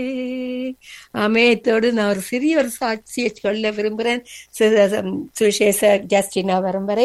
அமேயத்தோடு நான் ஒரு சிறிய ஒரு சாட்சியை சொல்ல விரும்புகிறேன் சு- சுவிசேஷ ஜஸ்டினா வரும் வரை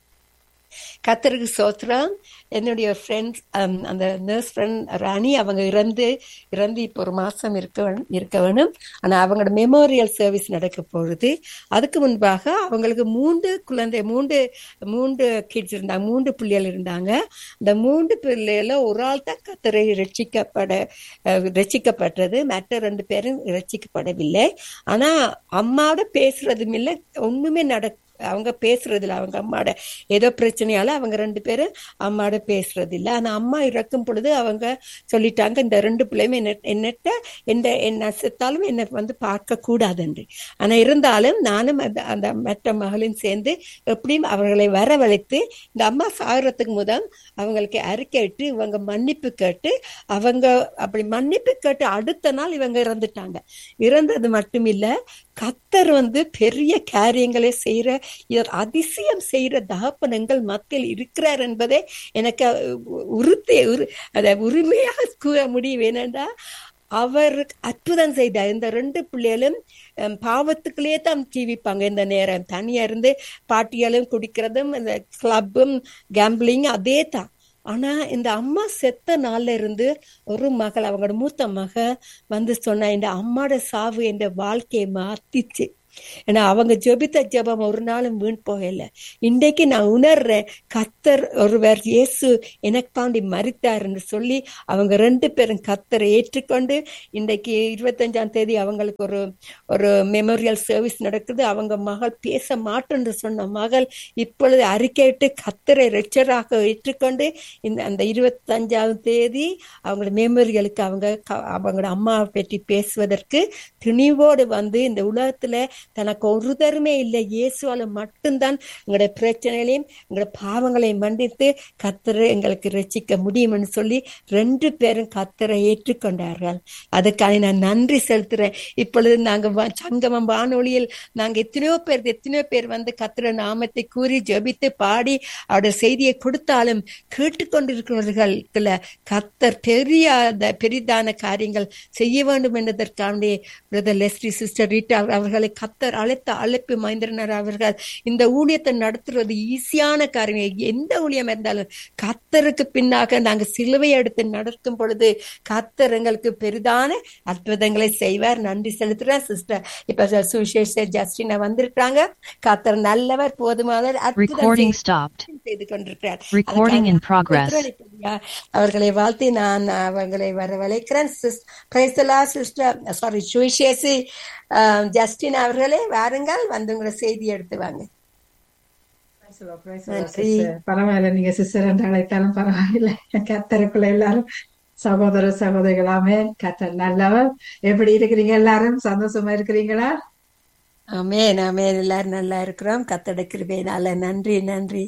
கத்தருக்கு சோத்ரம் என்னுடைய ஃப்ரெண்ட்ஸ் அந்த நர்ஸ் ஃப்ரெண்ட் ராணி அவங்க இறந்து இறந்து இப்போ ஒரு மாசம் இருக்க வேணும் இருக்க வேணும் ஆனால் அவங்களோட மெமோரியல் சர்வீஸ் நடக்க போகுது அதுக்கு முன்பாக அவங்களுக்கு மூன்று குழந்தை மூன்று மூன்று கிட்ஸ் இருந்தாங்க மூன்று பிள்ளைகள் இருந்தாங்க அந்த மூன்று பிள்ளைகள ஒரு ஆள் தான் கத்தரை ரட்சிக்கப்பட அஹ், ரட்சிக்கப்பட்டது மற்ற ரெண்டு பேரும் ரட்சிக்கப்படவில்லை ஆனா அம்மாவோட பேசுறதும் இல்லை ஒண்ணுமே நட அவங்க பேசுறது இல்ல அவங்க அம்மாவோட ஏதோ பிரச்சனையால அவங்க ரெண்டு பேரும் அம்மாவோட பேசுறது இல்ல ஆனா அம்மா இறக்கும் பொழுது அவங்க சொல்லிட்டாங்க இந்த ரெண்டு பிள்ளையுமே என்ன என்னட்ட எந்த என்ன செத்தாலும் என்னை வந்து பார்க்க கூடாதுன்று ஆனா இருந்தாலும் நானும் அந்த அந்த மற்ற மகளும் சேர்ந்து எப்படியும் அவர்களை வரவழைத்து இந்த அம்மா சாகிறதுக்கு முதல் அவங்களுக்கு அறிக்கையிட்டு இவங்க மன்னிப்பு கேட்டு அவங்க அப்படி மன்னிப்பு கேட்டு அடுத்த நாள் இவங்க இறந்துட்டாங்க இறந்தது மட்டும் இல்ல கத்தர் வந்து பெரிய காரியங்களை செய்யற இவர் அதிசயம் செய்யற தகப்பனங்கள் மத்தியில் இருக்கிறார் என்பதை எனக்கு உறுதி உரு- அத உரிமையாக கூற முடியும் ஏனென்றா அவர் அற்புதம் செய்தார் இந்த ரெண்டு பிள்ளைகளும் ஹம், பாவத்துக்குள்ளேயே தான் ஜீவிப்பாங்க இந்த நேரம் தனியா இருந்து பாட்டியாலும் குடிக்கிறதும் இந்த கிளப்பும் கேம்பிளிங் அதே தான் ஆனா இந்த அம்மா செத்த நாள்ல இருந்து ஒரு மகள் அவங்களோட மூத்த மக வந்து சொன்னா இந்த அம்மாட சாவு என் வாழ்க்கையை மாத்திச்சு ஏன்னா அவங்க ஜெபித்த ஜெபம் ஒரு நாளும் வீண் போகல இன்றைக்கு நான் உணர்றேன் கத்தர் ஒருவர் இயேசு எனக்காண்டி மறித்தாருன்னு சொல்லி அவங்க ரெண்டு பேரும் கத்தரை ஏற்றுக்கொண்டு இன்றைக்கு இருபத்தஞ்சாம் தேதி அவங்களுக்கு ஒரு ஒரு மெமோரியல் சர்வீஸ் நடக்குது அவங்க மகள் பேச மாட்டேன்னு சொன்ன மகள் இப்பொழுது அறிக்கையிட்டு கத்தரை ரெச்சராக ஏற்றுக்கொண்டு இந்த அந்த இருபத்தஞ்சாம் தேதி அவங்களோட மெமோரியலுக்கு அவங்க க- அவங்களோட அம்மாவை பற்றி பேசுவதற்கு துணிவோடு வந்து இந்த உலகத்துல தனக்கு ஒரு தருமே இல்லை இயேசுவால மட்டும்தான் எங்களுடைய பிரச்சனைகளையும் எங்களுடைய பாவங்களையும் மன்னித்து கத்தரை எங்களுக்கு ரசிக்க முடியும்னு சொல்லி ரெண்டு பேரும் கத்தரை ஏற்றுக்கொண்டார்கள் அதுக்காக நான் நன்றி செலுத்துறேன் இப்பொழுது நாங்க வ- சங்கமம் வானொலியில் நாங்க எத்தனையோ பேர் எத்தனையோ பேர் வந்து கத்திர நாமத்தை கூறி ஜெபித்து பாடி அவருடைய செய்தியை கொடுத்தாலும் கேட்டுக்கொண்டிருக்கிறவர்களுக்குள்ள கத்தர் பெரிய அந்த பெரிதான காரியங்கள் செய்ய வேண்டும் என்பதற்காண்டி பிரதர் லெஸ்ரி சிஸ்டர் ரீட்டா அவர்களை கத்தர் அழைத்த அழைப்பு மகேந்திரனர் அவர்கள் இந்த ஊழியத்தை நடத்துறது ஈஸியான காரியம் எந்த ஊழியம் இருந்தாலும் கத்தருக்கு பின்னாக நாங்க சிலுவை எடுத்து நடக்கும் பொழுது கத்தர் எங்களுக்கு பெரிதான அற்புதங்களை செய்வார் நன்றி செலுத்துறேன் சிஸ்டர் இப்ப சுவிசேஷ ஜஸ்டினா வந்திருக்காங்க கத்தர் நல்லவர் போதுமானவர் அற்புதம் Recording செய்து stopped. செய்து கொண்டிருக்கிறார் Recording in அதுக்காக progress. ஒத்துழைப்பதியா அவர்களை வாழ்த்தி நான் அவர்களை வரவழைக்கிறேன் பிரைசலா சிஸ்டர் சாரி சுவிசேஷி ஜஸ்டின் அவர்களே வாருங்கள் வந்து உங்களோட செய்தி எடுத்து வாங்க Praise the Lord, praise the Lord, நன்றி. sister. பரவாயில்ல நீங்க சிஸ்டர் என்று அழைத்தாலும் பரவாயில்லை கத்தருக்குள்ள எல்லாரும் சகோதர சகோதரிகளாமே கத்தர் நல்லவர் எப்படி இருக்கிறீங்க எல்லாரும் சந்தோஷமா இருக்கிறீங்களா ஆமென் ஆமென் எல்லாரும் நல்லா இருக்கிறோம் கத்தட கிருபையினால நன்றி நன்றி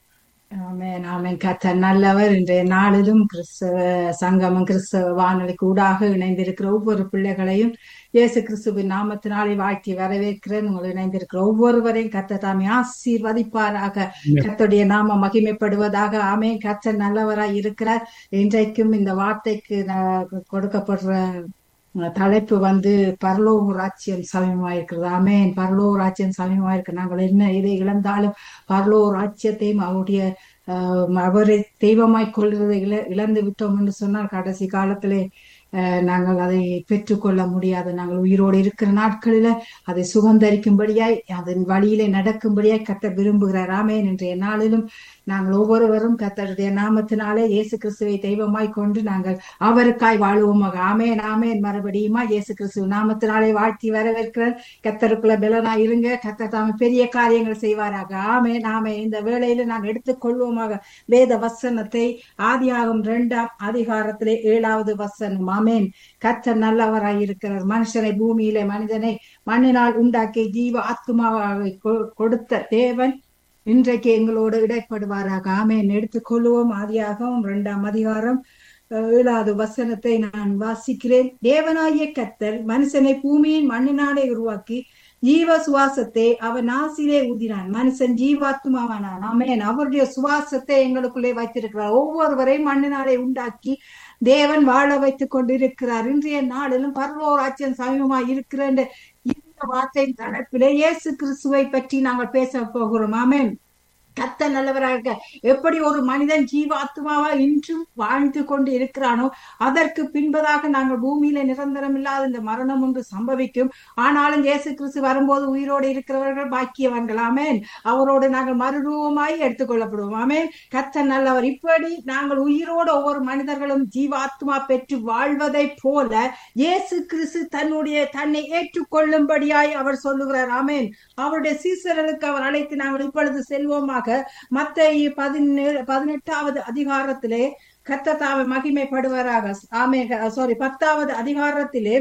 ஆமென் ஆமென் கத்தர் நல்லவர் இன்றைய நாளிலும் கிறிஸ்தவ சங்கமம் கிறிஸ்தவ வானொலி கூடாக இணைந்திருக்கிற ஒவ்வொரு பிள்ளைகளையும் இயேசு கிறிஸ்துவின் நாமத்தினாலே வாழ்த்தி வரவேற்கிறேன் உங்களை இணைந்திருக்கிற ஒவ்வொருவரையும் கத்த தாமே ஆசீர்வதிப்பாராக கர்த்தருடைய நாம மகிமைப்படுவதாக ஆமென் கர்த்தர் நல்லவராய் இருக்கிறார் இன்றைக்கும் இந்த வார்த்தைக்கு நான் கொடுக்கப்படுற அஹ், தலைப்பு வந்து பரலோக ராஜ்யம் சமயமாயிருக்கிறது ஆமென் பரலோக ராஜ்யம் சமயமாயிருக்கு நாங்கள் என்ன இதை இழந்தாலும் பரலோக ராஜ்யத்தையும் அவருடைய ஆஹ், அவரை தெய்வமாய் கொள்வதை இழ இழந்து விட்டோம் என்று சொன்னால் கடைசி காலத்திலே ஆஹ், நாங்கள் அதை பெற்றுக்கொள்ள முடியாது நாங்கள் உயிரோடு இருக்கிற நாட்களில அதை சுகந்தரிக்கும்படியாய் அதன் வழியிலே நடக்கும்படியாய் கத்தர் விரும்புகிறார் ஆமென் இன்றைய நாளிலும் நாங்கள் ஒவ்வொருவரும் கத்தருடைய நாமத்தினாலே இயேசு கிறிஸ்துவை தெய்வமாய் கொண்டு நாங்கள் அவருக்காய் வாழுவோமாக ஆமேன் ஆமேன் மறுபடியுமா இயேசு கிறிஸ்துவ நாமத்தினாலே வாழ்த்தி வரவேற்கிறார் கத்தருக்குள்ள பலனாய் இருங்க கத்தர் தாமே பெரிய காரியங்கள் செய்வாராக ஆமேன் ஆமேன் இந்த வேளையில நாங்கள் எடுத்துக்கொள்வோமாக வேத வசனத்தை ஆதியாகும் இரண்டாம் அதிகாரத்திலே ஏழாவது வசனம் ஆமேன் கத்தர் நல்லவராய் இருக்கிறார் மனுஷனை பூமியிலே மனிதனை மண்ணினால் உண்டாக்கி ஜீவ ஆத்மாவை கொ- கொடுத்த தேவன் இன்றைக்கு எங்களோடு இடைப்படுவாராக ஆமேன் எடுத்துக்கொள்வோம் ஆதியாகவும் இரண்டாம் அதிகாரம் அஹ், ஏழாவது வசனத்தை நான் வாசிக்கிறேன் தேவனாகிய கர்த்தர் மனுஷனை பூமியின் மண்ணினாலே உருவாக்கி ஜீவ சுவாசத்தை அவன் நாசிலே ஊதினான் மனுஷன் ஜீவாத்மாவானான் ஆமேன் அவருடைய சுவாசத்தை எங்களுக்குள்ளே வைத்திருக்கிறார் ஒவ்வொருவரையும் மண்ணினாலே உண்டாக்கி தேவன் வாழ வைத்துக் கொண்டிருக்கிறார் இன்றைய நாளிலும் பரலோராட்சியம் சமீபமாய் இருக்கிற இந்த வார்த்தையின் தலைப்பிலே இயேசு கிறிஸ்துவை பற்றி நாங்கள் பேச போகிறோம் ஆமென் கத்த நல்லவராக எப்படி ஒரு மனிதன் ஜீவாத்மாவா இன்றும் வாழ்ந்து கொண்டு இருக்கிறானோ அதற்கு பின்பதாக நாங்கள் பூமியில நிரந்தரம் இல்லாத இந்த மரணம் ஒன்று சம்பவிக்கும் ஆனாலும் இயேசு கிறிஸ்து வரும்போது உயிரோடு இருக்கிறவர்கள் பாக்கியவர்கள் ஆமேன் அவரோடு நாங்கள் மறுரூபமாய் எடுத்துக்கொள்ளப்படுவோம் ஆமேன் கத்த நல்லவர் இப்படி நாங்கள் உயிரோடு ஒவ்வொரு மனிதர்களும் ஜீவாத்மா பெற்று வாழ்வதை போல இயேசு கிறிஸ்து தன்னுடைய தன்னை ஏற்றுக்கொள்ளும்படியாய் அவர் சொல்லுகிறார் ஆமேன் அவருடைய சீசர்களுக்கு அவர் அழைத்து நாங்கள் இப்பொழுது செல்வோமாக மத்த பதினேழு பதினெட்டாவது அதிகாரத்திலே கத்தத்தாவை மகிமைப்படுவராக ஆமே சாரி பத்தாவது அதிகாரத்திலே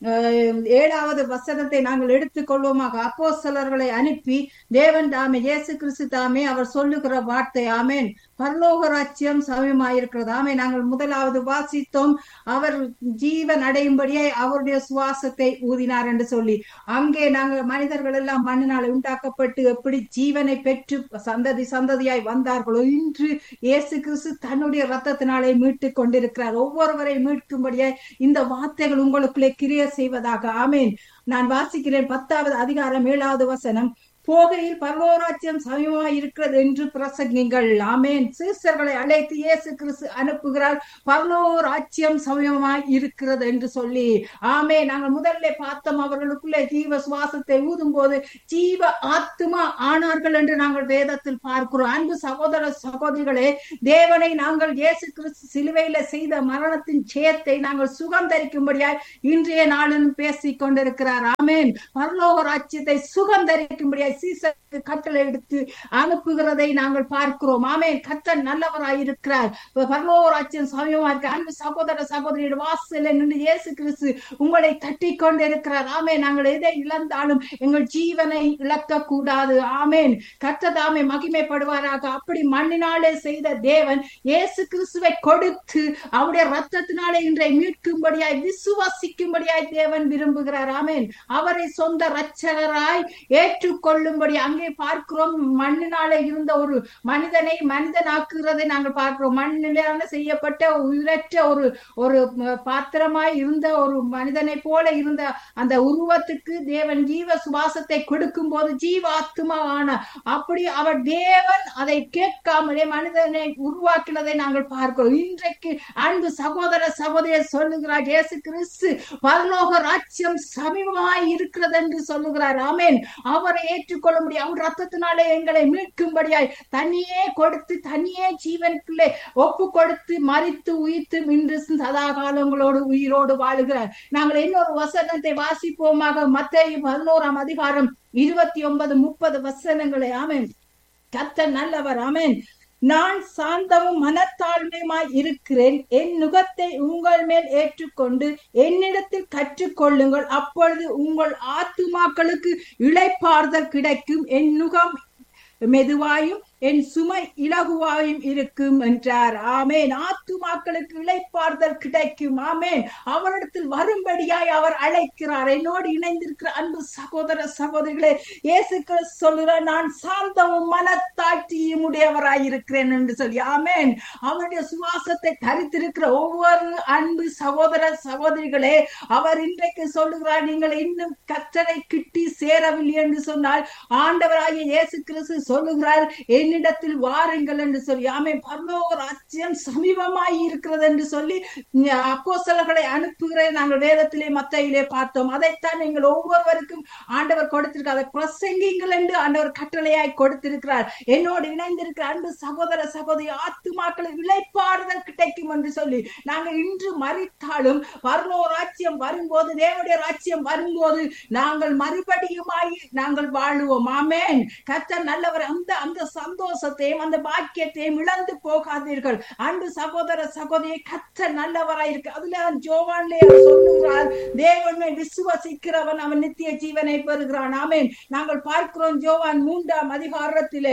ஏழாவது வசனத்தை நாங்கள் எடுத்துக்கொள்வோமாக அப்போ சிலர்களை அனுப்பி தேவன் தாமே இயேசு கிறிஸ்து தாமே அவர் சொல்லுகிற வார்த்தை ஆமேன் பரலோக ராஜ்யம் சமயமாயிருக்கிறது ஆமே நாங்கள் முதலாவது வாசித்தோம் அவர் ஜீவன் அடையும்படியே அவருடைய சுவாசத்தை ஊதினார் என்று சொல்லி அங்கே நாங்கள் மனிதர்கள் எல்லாம் மண்ணினால் உண்டாக்கப்பட்டு எப்படி ஜீவனை பெற்று சந்ததி சந்ததியாய் வந்தார்களோ இன்று இயேசு கிறிஸ்து தன்னுடைய ரத்தத்தினாலே மீட்டு கொண்டிருக்கிறார் ஒவ்வொருவரை மீட்கும்படியாய் இந்த வார்த்தைகள் உங்களுக்குள்ளே கிரிய செய்வதாக ஆமேன் நான் வாசிக்கிறேன் பத்தாவது அதிகாரம் ஏழாவது வசனம் போகையில் பரலோராஜ்யம் சமயமாய் இருக்கிறது என்று பிரசங்கிங்கள் ஆமேன் சீசர்களை அழைத்து இயேசு கிறிஸ்து அனுப்புகிறார் பரலோராஜ்யம் சமயமாய் இருக்கிறது என்று சொல்லி ஆமே நாங்கள் முதல்ல பார்த்தோம் அவர்களுக்குள்ளே ஜீவ சுவாசத்தை ஊதும் போது ஜீவ ஆத்மா ஆனார்கள் என்று நாங்கள் வேதத்தில் பார்க்கிறோம் அன்பு சகோதர சகோதரிகளே தேவனை நாங்கள் இயேசு கிறிஸ்து சிலுவையில செய்த மரணத்தின் செயத்தை நாங்கள் சுகந்தரிக்கும்படியாய் இன்றைய நாளில் பேசிக் கொண்டிருக்கிறார் ஆமேன் பரலோக ராஜ்யத்தை சுகந்தரிக்கும்படியாய் சீசருக்கு கட்டளை எடுத்து அனுப்புகிறதை நாங்கள் பார்க்கிறோம் ஆமேன் கத்தன் நல்லவராய் இருக்கிறார் பரலோராட்சியம் சமயமா இருக்க அன்பு சகோதர சகோதரியோட வாசல நின்று இயேசு கிறிஸ்து உங்களை தட்டி கொண்டு இருக்கிறார் ஆமே நாங்கள் எதை இழந்தாலும் எங்கள் ஜீவனை இழக்க கூடாது ஆமேன் கத்ததாமே மகிமைப்படுவாராக அப்படி மண்ணினாலே செய்த தேவன் இயேசு கிறிஸ்துவை கொடுத்து அவருடைய ரத்தத்தினாலே இன்றை மீட்கும்படியாய் விசுவாசிக்கும்படியாய் தேவன் விரும்புகிறார் ஆமேன் அவரை சொந்த ரட்சகராய் ஏற்றுக்கொள்ளும்படி அங்கே பார்க்கிறோம் மண்ணினாலே இருந்த ஒரு மனிதனை மனிதனாக்குகிறதை நாங்கள் பார்க்கிறோம் மண்ணிலான செய்யப்பட்ட உயிரற்ற ஒரு ஒரு பாத்திரமாய் இருந்த ஒரு மனிதனை போல இருந்த அந்த உருவத்துக்கு தேவன் ஜீவ சுவாசத்தை கொடுக்கும் போது ஜீவாத்மா ஆன அப்படி அவர் தேவன் அதை கேட்காமலே மனிதனை உருவாக்கினதை நாங்கள் பார்க்கிறோம் இன்றைக்கு அன்பு சகோதர சகோதரியர் சொல்லுகிறார் இயேசு கிறிஸ்து பரலோக ராஜ்யம் சமீபமாய் இருக்கிறது என்று சொல்லுகிறார் ஆமேன் அவரை ஏற்றுக்கொள்ள முடியும் அவர் ரத்தத்தினாலே எங்களை மீட்கும்படியாய் தனியே கொடுத்து தனியே ஜீவனுக்குள்ளே ஒப்பு கொடுத்து மறித்து உயிர்த்து இன்று சதா காலங்களோடு உயிரோடு வாழுகிறார் நாங்கள் இன்னொரு வசனத்தை வாசிப்போமாக மத்திய பதினோராம் அதிகாரம் இருபத்தி ஒன்பது முப்பது வசனங்களை ஆமேன் கத்த நல்லவர் ஆமேன் நான் சாந்தமும் மனத்தாழ்மையுமாய் இருக்கிறேன் என் நுகத்தை உங்கள் மேல் ஏற்றுக்கொண்டு என்னிடத்தில் கற்றுக்கொள்ளுங்கள் அப்பொழுது உங்கள் ஆத்துமாக்களுக்கு இழைப்பார்தல் கிடைக்கும் என் நுகம் மெதுவாயும் என் சுமை இலகுவாயும் இருக்கும் என்றார் ஆமேன் ஆத்துமாக்களுக்கு இழைப்பார்தல் கிடைக்கும் ஆமேன் அவரிடத்தில் வரும்படியாய் அவர் அழைக்கிறார் என்னோடு இணைந்திருக்கிற அன்பு சகோதர சகோதரிகளே இயேசு சொல்லுகிறார் நான் சாந்தமும் மனத்தாட்சியும் உடையவராய் இருக்கிறேன் என்று சொல்லி ஆமேன் அவருடைய சுவாசத்தை தரித்திருக்கிற ஒவ்வொரு அன்பு சகோதர சகோதரிகளே அவர் இன்றைக்கு சொல்லுகிறார் நீங்கள் இன்னும் கத்தரை கிட்டி சேரவில்லை என்று சொன்னால் ஆண்டவராகிய இயேசு கிறிஸ்து சொல்லுகிறார் என்னிடத்தில் வாருங்கள் என்று சொல்லி ஆமே பரலோக ராஜ்யம் சமீபமாய் இருக்கிறது என்று சொல்லி அப்போசலர்களை அனுப்புகிறேன் நாங்கள் வேதத்திலே மத்தையிலே பார்த்தோம் அதைத்தான் நீங்கள் ஒவ்வொருவருக்கும் ஆண்டவர் கொடுத்திருக்கிறார் அதை பிரசங்கிங்கள் என்று ஆண்டவர் கட்டளையாய் கொடுத்திருக்கிறார் என்னோடு இணைந்திருக்கிற அன்பு சகோதர சகோதரி ஆத்துமாக்களை விளைப்பாடுதல் கிடைக்கும் என்று சொல்லி நாங்கள் இன்று மறித்தாலும் பரலோ ராஜ்யம் வரும்போது தேவடைய ராஜ்யம் வரும்போது நாங்கள் மறுபடியுமாய் நாங்கள் வாழுவோம் ஆமேன் கத்தர் நல்லவர் அந்த அந்த சந்தோஷத்தையும் அந்த பாக்கியத்தையும் இழந்து போகாதீர்கள் அன்பு சகோதர சகோதரியை கத்த நல்லவராய் இருக்கு அதுல ஜோவான்லே சொல்லுகிறார் தேவனை விசுவசிக்கிறவன் அவன் நித்திய ஜீவனை பெறுகிறான் ஆமேன் நாங்கள் பார்க்கிறோம் ஜோவான் மூன்றாம் அதிகாரத்திலே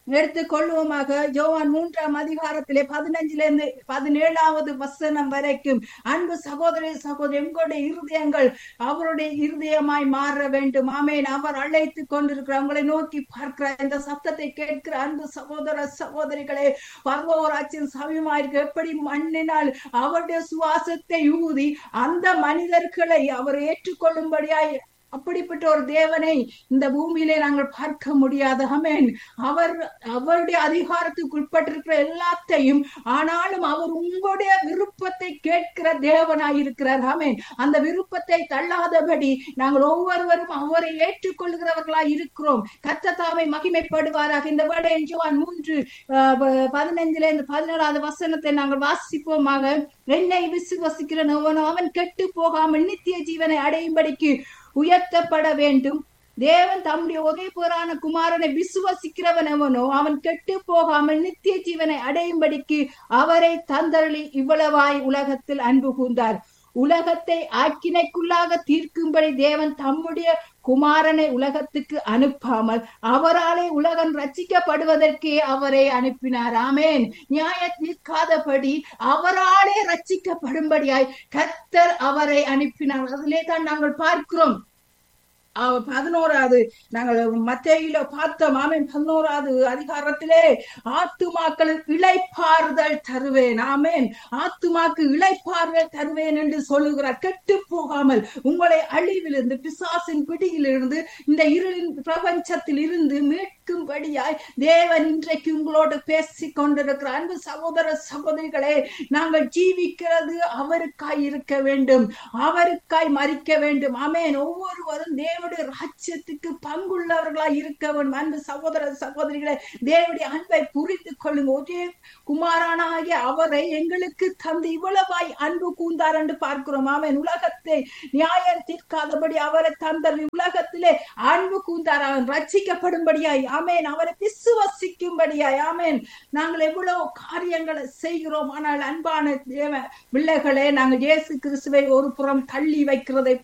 எடுத்துக் கொள்வோமாக யோவான் மூன்றாம் அதிகாரத்திலே பதினஞ்சிலிருந்து பதினேழாவது வசனம் வரைக்கும் அன்பு சகோதரி சகோதரி எங்களுடைய இருதயங்கள் அவருடைய இருதயமாய் மாற வேண்டும் ஆமேன் அவர் அழைத்து கொண்டிருக்கிற உங்களை நோக்கி பார்க்கிற இந்த சத்தத்தை கேட்கிற அன்பு சகோதர சகோதரிகளே பர்வராட்சியின் சமயமாயிருக்கு எப்படி மண்ணினால் அவருடைய சுவாசத்தை ஊதி அந்த மனிதர்களை அவர் ஏற்றுக்கொள்ளும்படியாய் அப்படிப்பட்ட ஒரு தேவனை இந்த பூமியிலே நாங்கள் பார்க்க முடியாது அமேன் அவர் அவருடைய அதிகாரத்துக்கு உட்பட்டிருக்கிற எல்லாத்தையும் ஆனாலும் அவர் உங்களுடைய விருப்பத்தை கேட்கிற தேவனாய் இருக்கிறார் அமேன் அந்த விருப்பத்தை தள்ளாதபடி நாங்கள் ஒவ்வொருவரும் அவரை ஏற்றுக்கொள்கிறவர்களாய் இருக்கிறோம் கத்தத்தாமை மகிமைப்படுவாராக இந்த வேடை ஜோவான் மூன்று பதினைந்துல இருந்து பதினேழாவது வசனத்தை நாங்கள் வாசிப்போமாக என்னை விசுவசிக்கிறவனோ அவன் கெட்டு போகாமல் நித்திய ஜீவனை அடையும்படிக்கு உயர்த்தப்பட வேண்டும் தேவன் தம்முடைய ஒரே புறான குமாரனை விசுவசிக்கிறவன் எவனோ அவன் கெட்டு போகாமல் நித்திய ஜீவனை அடையும்படிக்கு அவரை தந்தரளி இவ்வளவாய் உலகத்தில் அன்பு கூர்ந்தார் உலகத்தை ஆக்கினைக்குள்ளாக தீர்க்கும்படி தேவன் தம்முடைய குமாரனை உலகத்துக்கு அனுப்பாமல் அவராலே உலகம் ரச்சிக்கப்படுவதற்கே அவரை அனுப்பினார் ஆமேன் நியாய நிற்காதபடி அவராலே ரச்சிக்கப்படும்படியாய் கத்தர் அவரை அனுப்பினார் அதிலே தான் நாங்கள் பார்க்கிறோம் பதினோராவது நாங்கள் மத்தையில பார்த்தோம் ஆமேன் பதினோராவது அதிகாரத்திலே ஆத்துமாக்களுக்கு இழைப்பாறுதல் தருவேன் ஆமேன் ஆத்துமாக்கு இழைப்பாறுதல் தருவேன் என்று சொல்லுகிறார் கெட்டு போகாமல் உங்களை அழிவிலிருந்து பிசாசின் பிடியிலிருந்து இந்த இருளின் பிரபஞ்சத்தில் இருந்து மீட்கும்படியாய் தேவன் இன்றைக்கு உங்களோடு பேசி கொண்டிருக்கிற அன்பு சகோதர சகோதரிகளே நாங்கள் ஜீவிக்கிறது அவருக்காய் இருக்க வேண்டும் அவருக்காய் மறிக்க வேண்டும் ஆமேன் ஒவ்வொருவரும் தேவ தேவனுடைய ராஜ்யத்துக்கு பங்குள்ளவர்களாய் இருக்க வேண்டும் அன்பு சகோதர சகோதரிகளை தேவனுடைய அன்பை புரிந்து கொள்ளுங்க ஒரே குமாரனாகிய அவரை எங்களுக்கு தந்து இவ்வளவாய் அன்பு கூந்தார் என்று பார்க்கிறோம் அவன் உலகத்தை நியாயம் தீர்க்காதபடி அவரை தந்த உலகத்திலே அன்பு கூந்தார் அவன் ரட்சிக்கப்படும்படியாய் ஆமேன் அவரை விசுவசிக்கும்படியாய் ஆமேன் நாங்கள் எவ்வளவு காரியங்களை செய்கிறோம் ஆனால் அன்பான தேவ பிள்ளைகளே நாங்கள் இயேசு கிறிஸ்துவை ஒரு புறம் தள்ளி வைக்கிறதை